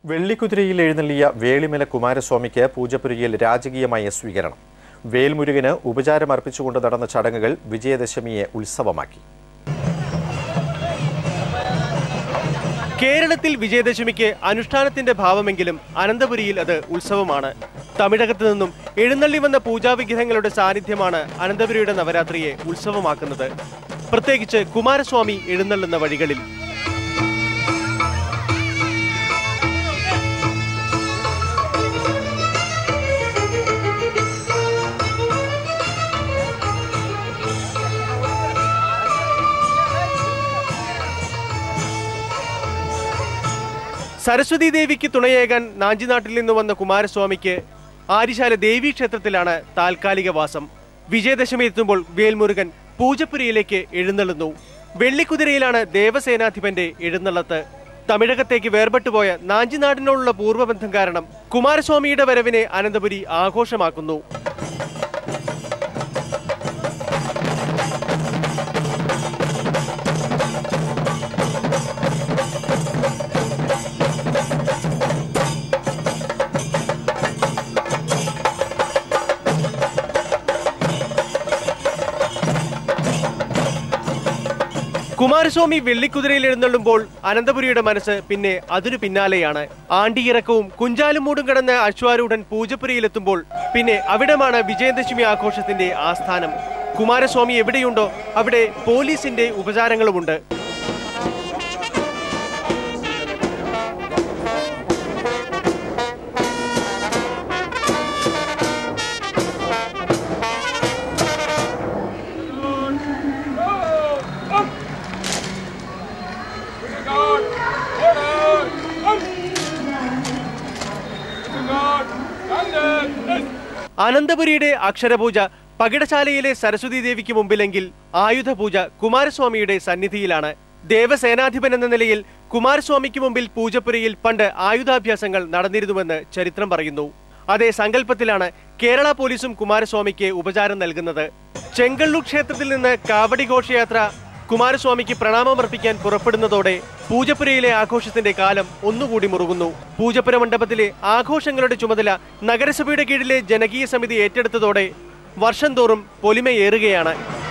വെള്ളിക്കുതിരയിൽ എഴുന്നള്ളിയ വേളിമല കുമാരസ്വാമിക്ക് പൂജപ്പുരയിൽ രാജകീയമായ സ്വീകരണം വേൽമുരുകന് ഉപചാരം അർപ്പിച്ചുകൊണ്ട് നടന്ന ചടങ്ങുകൾ വിജയദശമിയെ ഉത്സവമാക്കി കേരളത്തിൽ വിജയദശമിക്ക് അനുഷ്ഠാനത്തിന്റെ ഭാവമെങ്കിലും അനന്തപുരിയിൽ അത് ഉത്സവമാണ് തമിഴകത്തു നിന്നും എഴുന്നള്ളി വന്ന പൂജാവിഗ്രഹങ്ങളുടെ സാന്നിധ്യമാണ് അനന്തപുരിയുടെ നവരാത്രിയെ ഉത്സവമാക്കുന്നത് പ്രത്യേകിച്ച് കുമാരസ്വാമി എഴുന്നള്ളുന്ന വഴികളിൽ സരസ്വതി ദേവിക്ക് തുണയേകാൻ നാഞ്ചിനാട്ടിൽ നിന്ന് വന്ന കുമാരസ്വാമിക്ക് ആര്യശാല ദേവീ ക്ഷേത്രത്തിലാണ് താൽക്കാലിക വാസം വിജയദശമി എത്തുമ്പോൾ വേൽമുരുകൻ പൂജപ്പുരയിലേക്ക് എഴുന്നള്ളുന്നു വെള്ളിക്കുതിരയിലാണ് ദേവസേനാധിപന്റെ എഴുന്നള്ളത്ത് തമിഴകത്തേക്ക് വേർപെട്ടുപോയ നാഞ്ചിനാടിനോടുള്ള പൂർവ്വബന്ധം കാരണം കുമാരസ്വാമിയുടെ വരവിനെ അനന്തപുരി ആഘോഷമാക്കുന്നു കുമാരസ്വാമി വെള്ളിക്കുതിരയിൽ എഴുന്നള്ളുമ്പോൾ അനന്തപുരിയുടെ മനസ്സ് പിന്നെ അതിനു പിന്നാലെയാണ് ആണ്ടിയിറക്കവും കുഞ്ചാലും മൂടും കടന്ന് അശ്വാരൂഢൻ പൂജപ്പുരയിലെത്തുമ്പോൾ പിന്നെ അവിടമാണ് വിജയദശമി ആഘോഷത്തിന്റെ ആസ്ഥാനം കുമാരസ്വാമി എവിടെയുണ്ടോ അവിടെ പോലീസിന്റെ ഉപചാരങ്ങളുമുണ്ട് അനന്തപുരിയുടെ അക്ഷരപൂജ പകിടശാലയിലെ സരസ്വതി ദേവിക്ക് മുമ്പിലെങ്കിൽ ആയുധപൂജ കുമാരസ്വാമിയുടെ സന്നിധിയിലാണ് ദേവസേനാധിപൻ എന്ന നിലയിൽ കുമാരസ്വാമിക്ക് മുമ്പിൽ പൂജപ്പുരയിൽ പണ്ട് ആയുധാഭ്യാസങ്ങൾ നടന്നിരുന്നുവെന്ന് ചരിത്രം പറയുന്നു അതേ സങ്കല്പത്തിലാണ് കേരള പോലീസും കുമാരസ്വാമിക്ക് ഉപചാരം നൽകുന്നത് ചെങ്കള്ളൂർ ക്ഷേത്രത്തിൽ നിന്ന് കാവടി ഘോഷയാത്ര കുമാരസ്വാമിക്ക് പ്രണാമമർപ്പിക്കാൻ പുറപ്പെടുന്നതോടെ പൂജപ്പുരയിലെ ആഘോഷത്തിന്റെ കാലം ഒന്നുകൂടി മുറുകുന്നു പൂജപ്പുര മണ്ഡപത്തിലെ ആഘോഷങ്ങളുടെ ചുമതല നഗരസഭയുടെ കീഴിലെ ജനകീയ സമിതി ഏറ്റെടുത്തതോടെ വർഷം തോറും പൊലിമയേറുകയാണ്